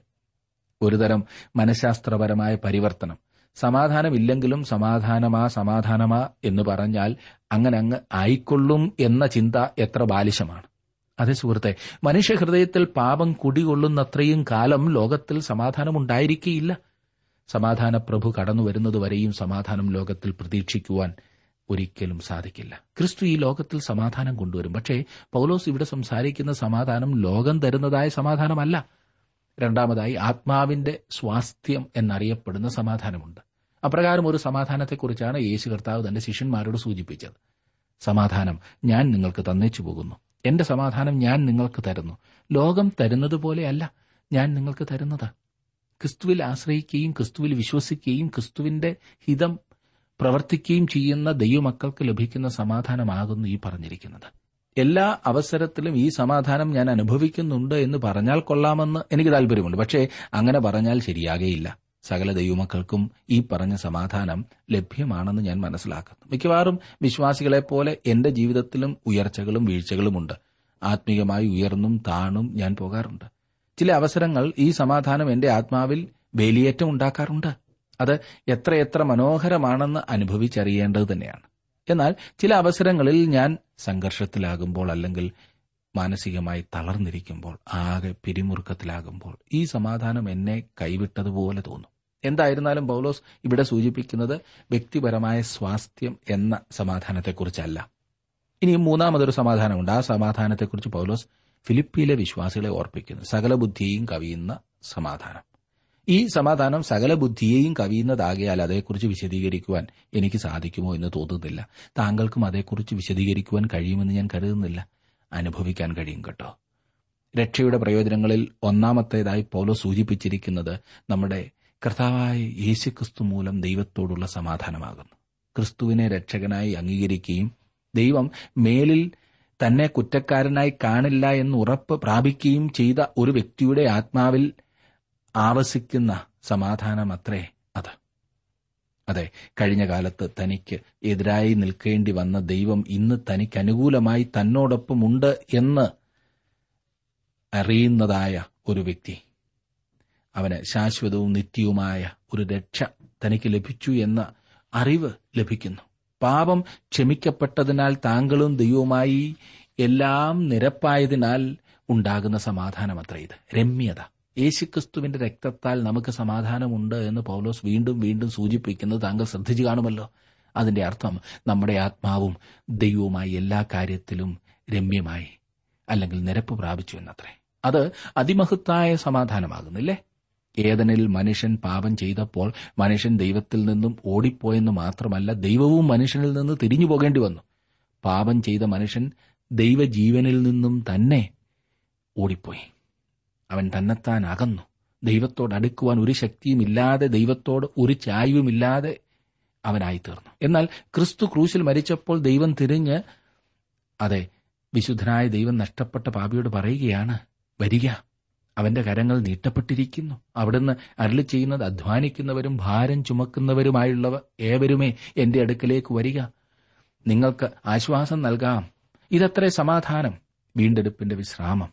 ഒരുതരം മനഃശാസ്ത്രപരമായ പരിവർത്തനം സമാധാനമില്ലെങ്കിലും സമാധാനമാ സമാധാനമാ എന്ന് പറഞ്ഞാൽ അങ്ങനെ അങ്ങ് ആയിക്കൊള്ളും എന്ന ചിന്ത എത്ര ബാലിശമാണ് അതെ സുഹൃത്തെ മനുഷ്യഹൃദയത്തിൽ പാപം കുടികൊള്ളുന്നത്രയും കാലം ലോകത്തിൽ സമാധാനമുണ്ടായിരിക്കുകയില്ല സമാധാന പ്രഭു കടന്നു വരുന്നതുവരെയും സമാധാനം ലോകത്തിൽ പ്രതീക്ഷിക്കുവാൻ ഒരിക്കലും സാധിക്കില്ല ക്രിസ്തു ഈ ലോകത്തിൽ സമാധാനം കൊണ്ടുവരും പക്ഷേ പൗലോസ് ഇവിടെ സംസാരിക്കുന്ന സമാധാനം ലോകം തരുന്നതായ സമാധാനമല്ല രണ്ടാമതായി ആത്മാവിന്റെ സ്വാസ്ഥ്യം എന്നറിയപ്പെടുന്ന സമാധാനമുണ്ട് അപ്രകാരം ഒരു സമാധാനത്തെക്കുറിച്ചാണ് യേശു കർത്താവ് തന്റെ ശിഷ്യന്മാരോട് സൂചിപ്പിച്ചത് സമാധാനം ഞാൻ നിങ്ങൾക്ക് തന്നേച്ചു പോകുന്നു എന്റെ സമാധാനം ഞാൻ നിങ്ങൾക്ക് തരുന്നു ലോകം തരുന്നത് പോലെയല്ല ഞാൻ നിങ്ങൾക്ക് തരുന്നത് ക്രിസ്തുവിൽ ആശ്രയിക്കുകയും ക്രിസ്തുവിൽ വിശ്വസിക്കുകയും ക്രിസ്തുവിന്റെ ഹിതം പ്രവർത്തിക്കുകയും ചെയ്യുന്ന ദൈവമക്കൾക്ക് ലഭിക്കുന്ന സമാധാനമാകുന്നു ഈ പറഞ്ഞിരിക്കുന്നത് എല്ലാ അവസരത്തിലും ഈ സമാധാനം ഞാൻ അനുഭവിക്കുന്നുണ്ട് എന്ന് പറഞ്ഞാൽ കൊള്ളാമെന്ന് എനിക്ക് താല്പര്യമുണ്ട് പക്ഷേ അങ്ങനെ പറഞ്ഞാൽ ശരിയാകയില്ല സകല ദൈവമക്കൾക്കും ഈ പറഞ്ഞ സമാധാനം ലഭ്യമാണെന്ന് ഞാൻ മനസ്സിലാക്കുന്നു മിക്കവാറും വിശ്വാസികളെപ്പോലെ എന്റെ ജീവിതത്തിലും ഉയർച്ചകളും വീഴ്ചകളുമുണ്ട് ആത്മീയമായി ഉയർന്നും താണും ഞാൻ പോകാറുണ്ട് ചില അവസരങ്ങൾ ഈ സമാധാനം എന്റെ ആത്മാവിൽ വേലിയേറ്റം ഉണ്ടാക്കാറുണ്ട് അത് എത്രയെത്ര മനോഹരമാണെന്ന് അനുഭവിച്ചറിയേണ്ടത് തന്നെയാണ് എന്നാൽ ചില അവസരങ്ങളിൽ ഞാൻ സംഘർഷത്തിലാകുമ്പോൾ അല്ലെങ്കിൽ മാനസികമായി തളർന്നിരിക്കുമ്പോൾ ആകെ പിരിമുറുക്കത്തിലാകുമ്പോൾ ഈ സമാധാനം എന്നെ കൈവിട്ടതുപോലെ തോന്നും എന്തായിരുന്നാലും പൗലോസ് ഇവിടെ സൂചിപ്പിക്കുന്നത് വ്യക്തിപരമായ സ്വാസ്ഥ്യം എന്ന സമാധാനത്തെക്കുറിച്ചല്ല ഇനി മൂന്നാമതൊരു സമാധാനമുണ്ട് ആ സമാധാനത്തെക്കുറിച്ച് പൗലോസ് ഫിലിപ്പിയിലെ വിശ്വാസികളെ ഓർപ്പിക്കുന്നു സകല ബുദ്ധിയെയും കവിയുന്ന സമാധാനം ഈ സമാധാനം സകല ബുദ്ധിയെയും കവിയുന്നതാകിയാൽ അതേക്കുറിച്ച് വിശദീകരിക്കുവാൻ എനിക്ക് സാധിക്കുമോ എന്ന് തോന്നുന്നില്ല താങ്കൾക്കും അതേക്കുറിച്ച് വിശദീകരിക്കുവാൻ കഴിയുമെന്ന് ഞാൻ കരുതുന്നില്ല അനുഭവിക്കാൻ കഴിയും കേട്ടോ രക്ഷയുടെ പ്രയോജനങ്ങളിൽ ഒന്നാമത്തേതായി പൗലോ സൂചിപ്പിച്ചിരിക്കുന്നത് നമ്മുടെ കർത്താവായ യേശുക്രിസ്തു മൂലം ദൈവത്തോടുള്ള സമാധാനമാകുന്നു ക്രിസ്തുവിനെ രക്ഷകനായി അംഗീകരിക്കുകയും ദൈവം മേലിൽ തന്നെ കുറ്റക്കാരനായി കാണില്ല എന്ന് ഉറപ്പ് പ്രാപിക്കുകയും ചെയ്ത ഒരു വ്യക്തിയുടെ ആത്മാവിൽ ആവസിക്കുന്ന സമാധാനമത്രേ അത് അതെ കഴിഞ്ഞ കാലത്ത് തനിക്ക് എതിരായി നിൽക്കേണ്ടി വന്ന ദൈവം ഇന്ന് തനിക്ക് അനുകൂലമായി തന്നോടൊപ്പമുണ്ട് എന്ന് അറിയുന്നതായ ഒരു വ്യക്തി അവന് ശാശ്വതവും നിത്യവുമായ ഒരു രക്ഷ തനിക്ക് ലഭിച്ചു എന്ന അറിവ് ലഭിക്കുന്നു പാപം ക്ഷമിക്കപ്പെട്ടതിനാൽ താങ്കളും ദൈവവുമായി എല്ലാം നിരപ്പായതിനാൽ ഉണ്ടാകുന്ന സമാധാനമത്ര ഇത് രമ്യത യേശുക്രിസ്തുവിന്റെ രക്തത്താൽ നമുക്ക് സമാധാനമുണ്ട് എന്ന് പൗലോസ് വീണ്ടും വീണ്ടും സൂചിപ്പിക്കുന്നത് താങ്കൾ ശ്രദ്ധിച്ചു കാണുമല്ലോ അതിന്റെ അർത്ഥം നമ്മുടെ ആത്മാവും ദൈവവുമായി എല്ലാ കാര്യത്തിലും രമ്യമായി അല്ലെങ്കിൽ നിരപ്പ് പ്രാപിച്ചു എന്നത്രേ അത് അതിമഹത്തായ സമാധാനമാകുന്നില്ലേ ഏതനിൽ മനുഷ്യൻ പാപം ചെയ്തപ്പോൾ മനുഷ്യൻ ദൈവത്തിൽ നിന്നും ഓടിപ്പോയെന്ന് മാത്രമല്ല ദൈവവും മനുഷ്യനിൽ നിന്ന് തിരിഞ്ഞു പോകേണ്ടി വന്നു പാപം ചെയ്ത മനുഷ്യൻ ദൈവജീവനിൽ നിന്നും തന്നെ ഓടിപ്പോയി അവൻ തന്നെത്താൻ അകന്നു ദൈവത്തോട് അടുക്കുവാൻ ഒരു ശക്തിയുമില്ലാതെ ദൈവത്തോട് ഒരു ചായ്വുമില്ലാതെ അവനായി തീർന്നു എന്നാൽ ക്രിസ്തു ക്രൂശിൽ മരിച്ചപ്പോൾ ദൈവം തിരിഞ്ഞ് അതെ വിശുദ്ധനായ ദൈവം നഷ്ടപ്പെട്ട പാപിയോട് പറയുകയാണ് വരിക അവന്റെ കരങ്ങൾ നീട്ടപ്പെട്ടിരിക്കുന്നു അവിടുന്ന് അരളി ചെയ്യുന്നത് അധ്വാനിക്കുന്നവരും ഭാരം ചുമക്കുന്നവരുമായുള്ളവർ ഏവരുമേ എന്റെ അടുക്കലേക്ക് വരിക നിങ്ങൾക്ക് ആശ്വാസം നൽകാം ഇതത്രേ സമാധാനം വീണ്ടെടുപ്പിന്റെ വിശ്രാമം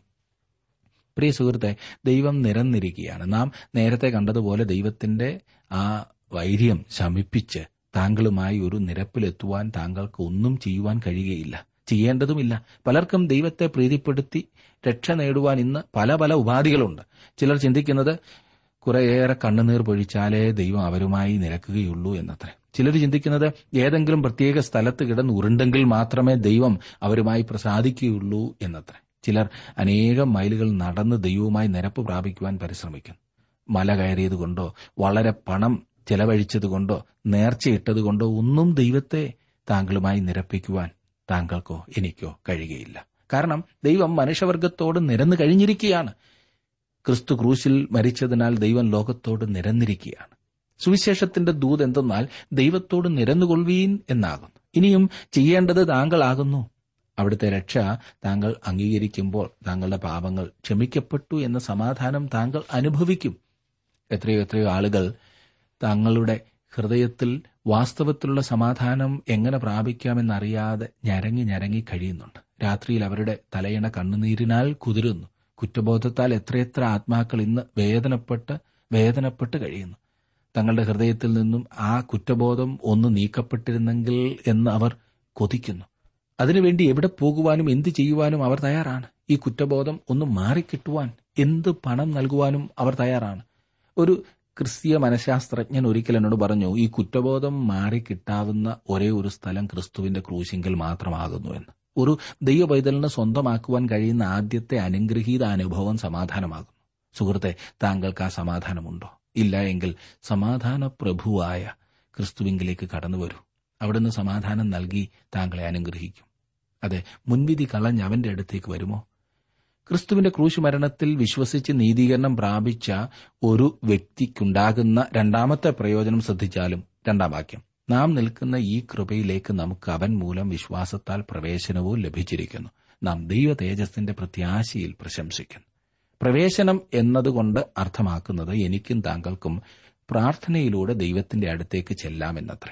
പ്രിയ സുഹൃത്തെ ദൈവം നിരന്നിരിക്കുകയാണ് നാം നേരത്തെ കണ്ടതുപോലെ ദൈവത്തിന്റെ ആ വൈര്യം ശമിപ്പിച്ച് താങ്കളുമായി ഒരു നിരപ്പിലെത്തുവാൻ താങ്കൾക്ക് ഒന്നും ചെയ്യുവാൻ കഴിയുകയില്ല ചെയ്യേണ്ടതുമില്ല പലർക്കും ദൈവത്തെ പ്രീതിപ്പെടുത്തി രക്ഷ നേടുവാൻ ഇന്ന് പല പല ഉപാധികളുണ്ട് ചിലർ ചിന്തിക്കുന്നത് കുറേയേറെ കണ്ണുനീർ പൊഴിച്ചാലേ ദൈവം അവരുമായി നിരക്കുകയുള്ളൂ എന്നത്രേ ചിലർ ചിന്തിക്കുന്നത് ഏതെങ്കിലും പ്രത്യേക സ്ഥലത്ത് കിടന്ന് ഉരുണ്ടെങ്കിൽ മാത്രമേ ദൈവം അവരുമായി പ്രസാദിക്കുകയുള്ളൂ എന്നത്രേ ചിലർ അനേകം മൈലുകൾ നടന്ന് ദൈവവുമായി നിരപ്പ് പ്രാപിക്കുവാൻ പരിശ്രമിക്കുന്നു മല കയറിയതുകൊണ്ടോ വളരെ പണം ചെലവഴിച്ചതുകൊണ്ടോ നേർച്ചയിട്ടതുകൊണ്ടോ ഒന്നും ദൈവത്തെ താങ്കളുമായി നിരപ്പിക്കുവാൻ താങ്കൾക്കോ എനിക്കോ കഴിയുകയില്ല കാരണം ദൈവം മനുഷ്യവർഗത്തോട് നിരന്നു കഴിഞ്ഞിരിക്കുകയാണ് ക്രിസ്തു ക്രൂശിൽ മരിച്ചതിനാൽ ദൈവം ലോകത്തോട് നിരന്നിരിക്കുകയാണ് സുവിശേഷത്തിന്റെ ദൂത് എന്തെന്നാൽ ദൈവത്തോട് നിരന്നുകൊള്ളുവീൻ എന്നാകുന്നു ഇനിയും ചെയ്യേണ്ടത് താങ്കളാകുന്നു അവിടുത്തെ രക്ഷ താങ്കൾ അംഗീകരിക്കുമ്പോൾ താങ്കളുടെ പാപങ്ങൾ ക്ഷമിക്കപ്പെട്ടു എന്ന സമാധാനം താങ്കൾ അനുഭവിക്കും എത്രയോ എത്രയോ ആളുകൾ തങ്ങളുടെ ഹൃദയത്തിൽ വാസ്തവത്തിലുള്ള സമാധാനം എങ്ങനെ പ്രാപിക്കാമെന്നറിയാതെ ഞരങ്ങി ഞരങ്ങി കഴിയുന്നുണ്ട് രാത്രിയിൽ അവരുടെ തലയണ കണ്ണുനീരിനാൽ കുതിരുന്നു കുറ്റബോധത്താൽ എത്രയെത്ര ആത്മാക്കൾ ഇന്ന് വേദനപ്പെട്ട് വേദനപ്പെട്ട് കഴിയുന്നു തങ്ങളുടെ ഹൃദയത്തിൽ നിന്നും ആ കുറ്റബോധം ഒന്ന് നീക്കപ്പെട്ടിരുന്നെങ്കിൽ എന്ന് അവർ കൊതിക്കുന്നു അതിനുവേണ്ടി എവിടെ പോകുവാനും എന്ത് ചെയ്യുവാനും അവർ തയ്യാറാണ് ഈ കുറ്റബോധം ഒന്ന് മാറിക്കിട്ടുവാൻ എന്ത് പണം നൽകുവാനും അവർ തയ്യാറാണ് ഒരു ക്രിസ്തീയ മനഃശാസ്ത്രജ്ഞൻ ഒരിക്കൽ എന്നോട് പറഞ്ഞു ഈ കുറ്റബോധം മാറിക്കിട്ടാവുന്ന ഒരേ ഒരു സ്ഥലം ക്രിസ്തുവിന്റെ ക്രൂശിങ്കിൽ മാത്രമാകുന്നു എന്ന് ഒരു ദൈവ പൈതലിന് സ്വന്തമാക്കുവാൻ കഴിയുന്ന ആദ്യത്തെ അനുഗ്രഹീത അനുഭവം സമാധാനമാകുന്നു സുഹൃത്തെ താങ്കൾക്ക് ആ സമാധാനമുണ്ടോ ഇല്ല എങ്കിൽ സമാധാന പ്രഭുവായ ക്രിസ്തുവിങ്കിലേക്ക് കടന്നു വരൂ അവിടുന്ന് സമാധാനം നൽകി താങ്കളെ അനുഗ്രഹിക്കും അതെ മുൻവിധി കളഞ്ഞ് അവന്റെ അടുത്തേക്ക് വരുമോ ക്രിസ്തുവിന്റെ ക്രൂശ് മരണത്തിൽ വിശ്വസിച്ച് നീതീകരണം പ്രാപിച്ച ഒരു വ്യക്തിക്കുണ്ടാകുന്ന രണ്ടാമത്തെ പ്രയോജനം ശ്രദ്ധിച്ചാലും രണ്ടാം വാക്യം നാം നിൽക്കുന്ന ഈ കൃപയിലേക്ക് നമുക്ക് അവൻ മൂലം വിശ്വാസത്താൽ പ്രവേശനവും ലഭിച്ചിരിക്കുന്നു നാം ദൈവ തേജസ്സിന്റെ പ്രത്യാശയിൽ പ്രശംസിക്കുന്നു പ്രവേശനം എന്നതുകൊണ്ട് അർത്ഥമാക്കുന്നത് എനിക്കും താങ്കൾക്കും പ്രാർത്ഥനയിലൂടെ ദൈവത്തിന്റെ അടുത്തേക്ക് ചെല്ലാമെന്നത്രേ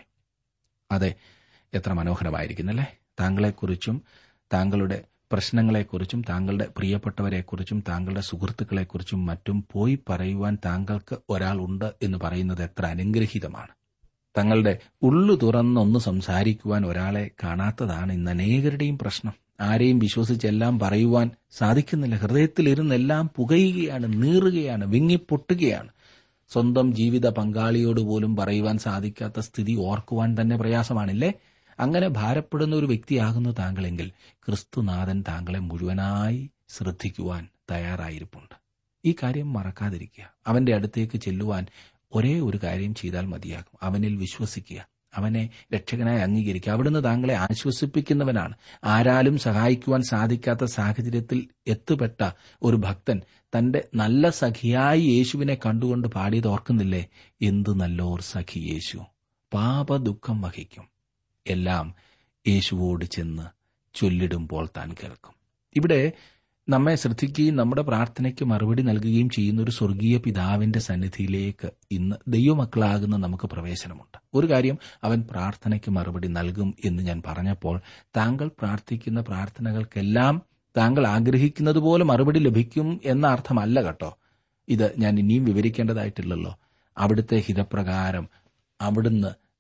അതെ എത്ര മനോഹരമായിരിക്കുന്നല്ലേ താങ്കളെക്കുറിച്ചും താങ്കളുടെ പ്രശ്നങ്ങളെക്കുറിച്ചും താങ്കളുടെ പ്രിയപ്പെട്ടവരെക്കുറിച്ചും താങ്കളുടെ സുഹൃത്തുക്കളെക്കുറിച്ചും മറ്റും പോയി പറയുവാൻ താങ്കൾക്ക് ഒരാളുണ്ട് എന്ന് പറയുന്നത് എത്ര അനുഗ്രഹീതമാണ് തങ്ങളുടെ ഉള്ളു തുറന്നൊന്ന് സംസാരിക്കുവാൻ ഒരാളെ കാണാത്തതാണ് ഇന്ന് അനേകരുടെയും പ്രശ്നം ആരെയും വിശ്വസിച്ചെല്ലാം പറയുവാൻ സാധിക്കുന്നില്ല ഹൃദയത്തിലിരുന്നെല്ലാം പുകയുകയാണ് നീറുകയാണ് വിങ്ങിപ്പൊട്ടുകയാണ് സ്വന്തം ജീവിത പങ്കാളിയോട് പോലും പറയുവാൻ സാധിക്കാത്ത സ്ഥിതി ഓർക്കുവാൻ തന്നെ പ്രയാസമാണില്ലേ അങ്ങനെ ഭാരപ്പെടുന്ന ഒരു വ്യക്തിയാകുന്നു താങ്കളെങ്കിൽ ക്രിസ്തുനാഥൻ താങ്കളെ മുഴുവനായി ശ്രദ്ധിക്കുവാൻ തയ്യാറായിരിപ്പുണ്ട് ഈ കാര്യം മറക്കാതിരിക്കുക അവന്റെ അടുത്തേക്ക് ചെല്ലുവാൻ ഒരേ ഒരു കാര്യം ചെയ്താൽ മതിയാകും അവനിൽ വിശ്വസിക്കുക അവനെ രക്ഷകനായി അംഗീകരിക്കുക അവിടുന്ന് താങ്കളെ ആശ്വസിപ്പിക്കുന്നവനാണ് ആരാലും സഹായിക്കുവാൻ സാധിക്കാത്ത സാഹചര്യത്തിൽ എത്തുപെട്ട ഒരു ഭക്തൻ തന്റെ നല്ല സഖിയായി യേശുവിനെ കണ്ടുകൊണ്ട് പാടിയത് ഓർക്കുന്നില്ലേ എന്തു നല്ലോർ സഖി യേശു പാപ ദുഃഖം വഹിക്കും എല്ലാം യേശുവോട് ചെന്ന് ചൊല്ലിടുമ്പോൾ താൻ കേൾക്കും ഇവിടെ നമ്മെ ശ്രദ്ധിക്കുകയും നമ്മുടെ പ്രാർത്ഥനയ്ക്ക് മറുപടി നൽകുകയും ചെയ്യുന്ന ഒരു സ്വർഗീയ പിതാവിന്റെ സന്നിധിയിലേക്ക് ഇന്ന് ദൈവമക്കളാകുന്ന നമുക്ക് പ്രവേശനമുണ്ട് ഒരു കാര്യം അവൻ പ്രാർത്ഥനയ്ക്ക് മറുപടി നൽകും എന്ന് ഞാൻ പറഞ്ഞപ്പോൾ താങ്കൾ പ്രാർത്ഥിക്കുന്ന പ്രാർത്ഥനകൾക്കെല്ലാം താങ്കൾ ആഗ്രഹിക്കുന്നത് പോലെ മറുപടി ലഭിക്കും എന്ന അർത്ഥമല്ല കേട്ടോ ഇത് ഞാൻ ഇനിയും വിവരിക്കേണ്ടതായിട്ടില്ലല്ലോ അവിടുത്തെ ഹിതപ്രകാരം അവിടുന്ന്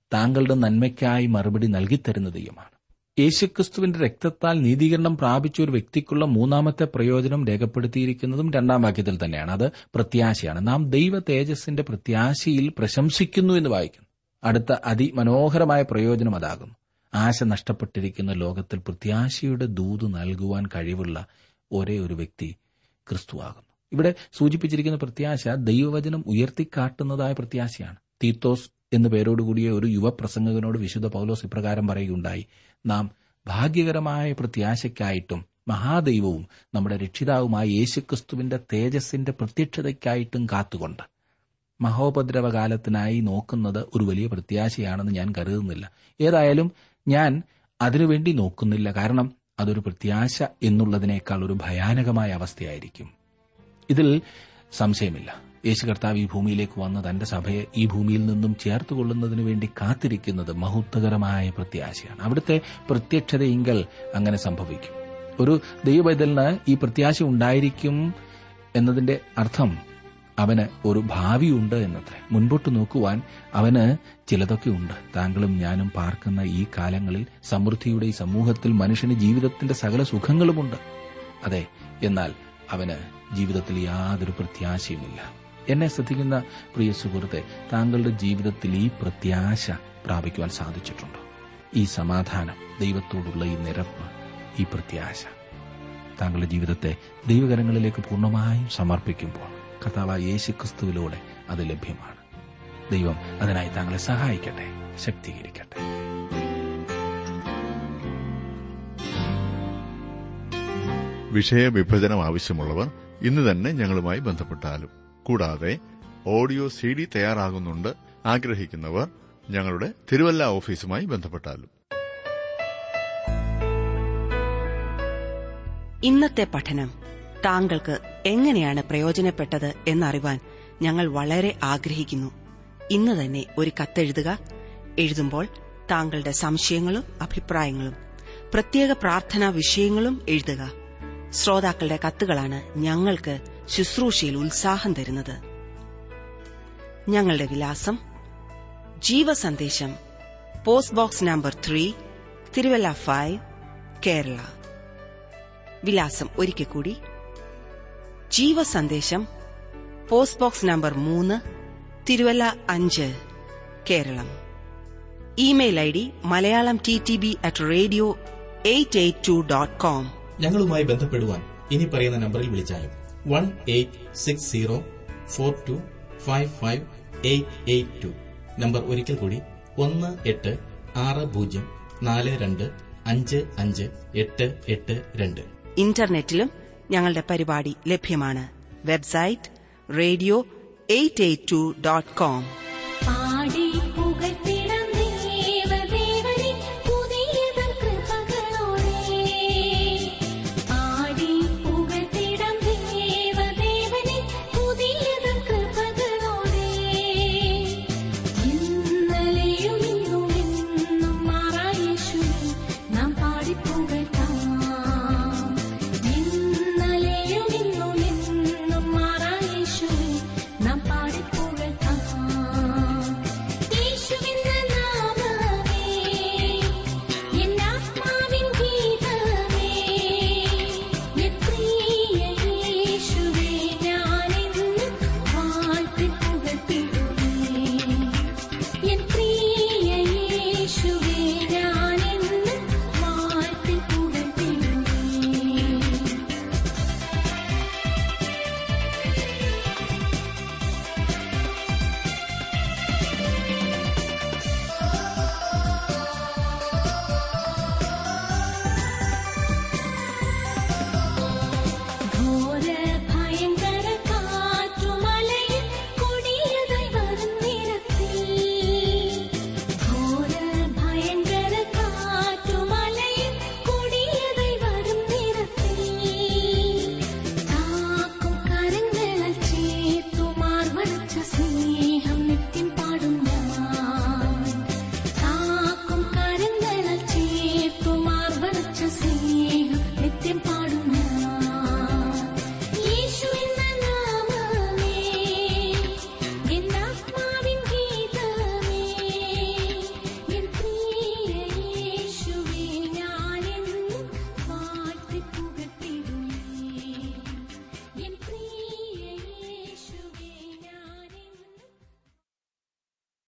താങ്കളുടെ നന്മയ്ക്കായി മറുപടി നൽകിത്തരുന്ന ദൈവമാണ് യേശുക്രിസ്തുവിന്റെ രക്തത്താൽ നീതീകരണം പ്രാപിച്ച ഒരു വ്യക്തിക്കുള്ള മൂന്നാമത്തെ പ്രയോജനം രേഖപ്പെടുത്തിയിരിക്കുന്നതും രണ്ടാം വാക്യത്തിൽ തന്നെയാണ് അത് പ്രത്യാശയാണ് നാം ദൈവ തേജസ്സിന്റെ പ്രത്യാശയിൽ പ്രശംസിക്കുന്നു എന്ന് വായിക്കുന്നു അടുത്ത അതിമനോഹരമായ പ്രയോജനം അതാകുന്നു ആശ നഷ്ടപ്പെട്ടിരിക്കുന്ന ലോകത്തിൽ പ്രത്യാശയുടെ ദൂത് നൽകുവാൻ കഴിവുള്ള ഒരേ ഒരു വ്യക്തി ക്രിസ്തുവാകുന്നു ഇവിടെ സൂചിപ്പിച്ചിരിക്കുന്ന പ്രത്യാശ ദൈവവചനം ഉയർത്തിക്കാട്ടുന്നതായ പ്രത്യാശയാണ് തീത്തോസ് എന്നു പേരോടുകൂടിയ ഒരു യുവപ്രസംഗകനോട് വിശുദ്ധ പൗലോസ് ഇപ്രകാരം പറയുകയുണ്ടായി നാം ഭാഗ്യകരമായ പ്രത്യാശയ്ക്കായിട്ടും മഹാദൈവവും നമ്മുടെ രക്ഷിതാവുമായ യേശുക്രിസ്തുവിന്റെ തേജസ്സിന്റെ പ്രത്യക്ഷതയ്ക്കായിട്ടും കാത്തുകൊണ്ട് മഹോപദ്രവകാലത്തിനായി നോക്കുന്നത് ഒരു വലിയ പ്രത്യാശയാണെന്ന് ഞാൻ കരുതുന്നില്ല ഏതായാലും ഞാൻ അതിനുവേണ്ടി നോക്കുന്നില്ല കാരണം അതൊരു പ്രത്യാശ എന്നുള്ളതിനേക്കാൾ ഒരു ഭയാനകമായ അവസ്ഥയായിരിക്കും ഇതിൽ സംശയമില്ല യേശു കർത്താവ് ഈ ഭൂമിയിലേക്ക് വന്ന് തന്റെ സഭയെ ഈ ഭൂമിയിൽ നിന്നും ചേർത്തുകൊള്ളുന്നതിനു വേണ്ടി കാത്തിരിക്കുന്നത് മഹത്വകരമായ പ്രത്യാശയാണ് അവിടുത്തെ പ്രത്യക്ഷതയെങ്കിൽ അങ്ങനെ സംഭവിക്കും ഒരു ദൈവബൈതലിന് ഈ പ്രത്യാശ ഉണ്ടായിരിക്കും എന്നതിന്റെ അർത്ഥം അവന് ഒരു ഭാവിയുണ്ട് എന്നത്രേ മുൻപോട്ട് നോക്കുവാൻ അവന് ചിലതൊക്കെ ഉണ്ട് താങ്കളും ഞാനും പാർക്കുന്ന ഈ കാലങ്ങളിൽ സമൃദ്ധിയുടെ ഈ സമൂഹത്തിൽ മനുഷ്യന് ജീവിതത്തിന്റെ സകല സുഖങ്ങളുമുണ്ട് അതെ എന്നാൽ അവന് ജീവിതത്തിൽ യാതൊരു പ്രത്യാശയുമില്ല എന്നെ ശ്രദ്ധിക്കുന്ന പ്രിയ സുഹൃത്തെ താങ്കളുടെ ജീവിതത്തിൽ ഈ പ്രത്യാശ പ്രാപിക്കുവാൻ സാധിച്ചിട്ടുണ്ടോ ഈ സമാധാനം ദൈവത്തോടുള്ള ഈ നിരപ്പ് ഈ പ്രത്യാശ താങ്കളുടെ ജീവിതത്തെ ദൈവകരങ്ങളിലേക്ക് പൂർണ്ണമായും സമർപ്പിക്കുമ്പോൾ കർത്താവ് യേശു ക്രിസ്തുവിലൂടെ അത് ലഭ്യമാണ് ദൈവം അതിനായി താങ്കളെ സഹായിക്കട്ടെ ശക്തീകരിക്കട്ടെ വിഷയവിഭജനം ആവശ്യമുള്ളവർ ഇന്ന് തന്നെ ഞങ്ങളുമായി ബന്ധപ്പെട്ടാലും കൂടാതെ ഓഡിയോ സി ഡി തയ്യാറാകുന്നുണ്ട് ആഗ്രഹിക്കുന്നവർ ഞങ്ങളുടെ തിരുവല്ല ഓഫീസുമായി ബന്ധപ്പെട്ടാലും ഇന്നത്തെ പഠനം താങ്കൾക്ക് എങ്ങനെയാണ് പ്രയോജനപ്പെട്ടത് എന്നറിവാൻ ഞങ്ങൾ വളരെ ആഗ്രഹിക്കുന്നു ഇന്ന് തന്നെ ഒരു കത്തെഴുതുക എഴുതുമ്പോൾ താങ്കളുടെ സംശയങ്ങളും അഭിപ്രായങ്ങളും പ്രത്യേക പ്രാർത്ഥനാ വിഷയങ്ങളും എഴുതുക ശ്രോതാക്കളുടെ കത്തുകളാണ് ഞങ്ങൾക്ക് ശുശ്രൂഷയിൽ ഉത്സാഹം തരുന്നത് ഞങ്ങളുടെ വിലാസം Jeevasandesham post box number three Thiruvalla five Kerala വിലാസം ഒരിക്കൽ കൂടി ജീവസന്ദേശം പോസ്റ്റ് ബോക്സ് നമ്പർ മൂന്ന് തിരുവല്ല അഞ്ച് Keralam email I D Malayalam T T B at radio eight eight two dot com ഞങ്ങളുമായി ബന്ധപ്പെടുവാൻ ഇനി പറയുന്ന നമ്പറിൽ വിളിച്ചാലും one eight six zero four two five five eight eight two number ഒരിക്കൽ കൂടി ഒന്ന് എട്ട് ആറ് പൂജ്യം നാല് രണ്ട് അഞ്ച് അഞ്ച് എട്ട് എട്ട് രണ്ട് ഇന്റർനെറ്റിലും ഞങ്ങളുടെ പരിപാടി ലഭ്യമാണ് website radio eight eight two dot com